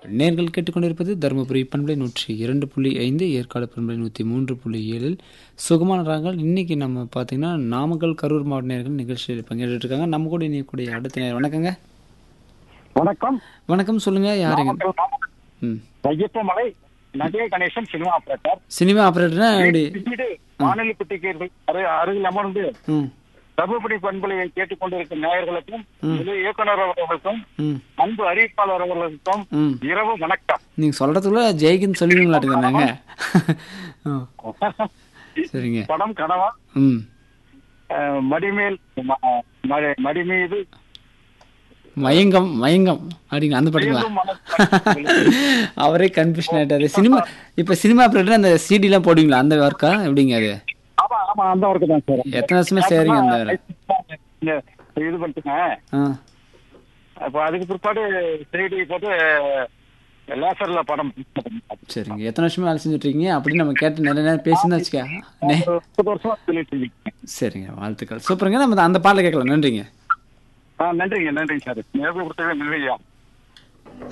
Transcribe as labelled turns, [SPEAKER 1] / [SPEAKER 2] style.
[SPEAKER 1] நேர்கள் கேட்டுக்கொண்டிருப்பது தருமபுரி பண்பலை நூற்றி இரண்டு புள்ளி ஐந்து ஏற்காடு பண்பலை நூற்றி மூன்று புள்ளி ஏழில் சுகமான ராகங்கள் இன்னைக்கு நம்ம பார்த்தீங்கன்னா நாமக்கல் கரூர் மாவட்ட நேர்கள் நிகழ்ச்சியில் பங்கேற்றுட்டு இருக்காங்க நம்ம கூட இணையக்கூடிய அடுத்த நேரம் வணக்கங்க
[SPEAKER 2] வணக்கம்
[SPEAKER 1] வணக்கம் சொல்லுங்க யாருங்க
[SPEAKER 2] நாமக்கல் மாவட்டம்
[SPEAKER 1] ம்
[SPEAKER 2] Ayyappamalai Nadiya Ganesan cinema operator
[SPEAKER 1] cinema ஆப்ரேட்டர்னா எப்படி
[SPEAKER 2] வீடு வானொலி குட்டிக்கு அரு அருகில் அமர்ந்து
[SPEAKER 1] ம்
[SPEAKER 2] தர்மபுரி பண்பலையை கேட்டுக்கொண்டிருக்கும் நேயர்களுக்கும் இது இயக்குனர் அவர்களுக்கும்
[SPEAKER 1] ம்
[SPEAKER 2] அன்பு அறிவிப்பாளர் அவர்களுக்கும்
[SPEAKER 1] ம்
[SPEAKER 2] இரவு வணக்கம்
[SPEAKER 1] நீங்கள் சொல்கிறதுக்குள்ள ஜெய்கின்னு சொல்லுவீங்களாட்டுங்க நாங்கள் சரிங்க
[SPEAKER 2] படம் கனவா
[SPEAKER 1] ம்
[SPEAKER 2] அஹ், மடிமேல் ம- ம- மடிமீது
[SPEAKER 1] மயங்கம் மயங்கம் அப்படிங்க அந்த படங்களா
[SPEAKER 2] மீண்டும் மனசு
[SPEAKER 1] அவரே கன்ஃபியூஷன் ஆயிட்டாரு சினிமா இப்போ சினிமா ஆப்ரேட்டர் அந்த சிடிலாம் போடுவீங்களா அந்த ஒர்க்கா எப்படிங்க அது
[SPEAKER 2] ஆமா ஆமா அந்த ஒர்க்கு தான் சார்
[SPEAKER 1] எத்தனை வருஷமா செய்றீங்க அந்த வேலை
[SPEAKER 2] இந்த இது பண்ணிட்டுங்க
[SPEAKER 1] ஆ
[SPEAKER 2] அப்ப அதுக்கு பிற்பாடு த்ரீ போட்டு லேசர்ல படம்
[SPEAKER 1] சரிங்க எத்தனை வருஷமா வேலை செஞ்சுட்டு இருக்கீங்க அப்படின்னு நம்ம கேட்டு நிறைய நேரம் பேசினா வச்சுக்க நே-
[SPEAKER 2] ஒரு முப்பது வருஷமா சொல்லிட்டு இருக்கீங்க
[SPEAKER 1] சரிங்க வாழ்த்துக்கள் சூப்பருங்க நம்ம அந்த பாடலை கேட்கலாம் நன்றிங்க
[SPEAKER 2] ஆ நன்றிங்க நன்றிங்க சார் நேர்வு கொடுத்தவே நன்றியா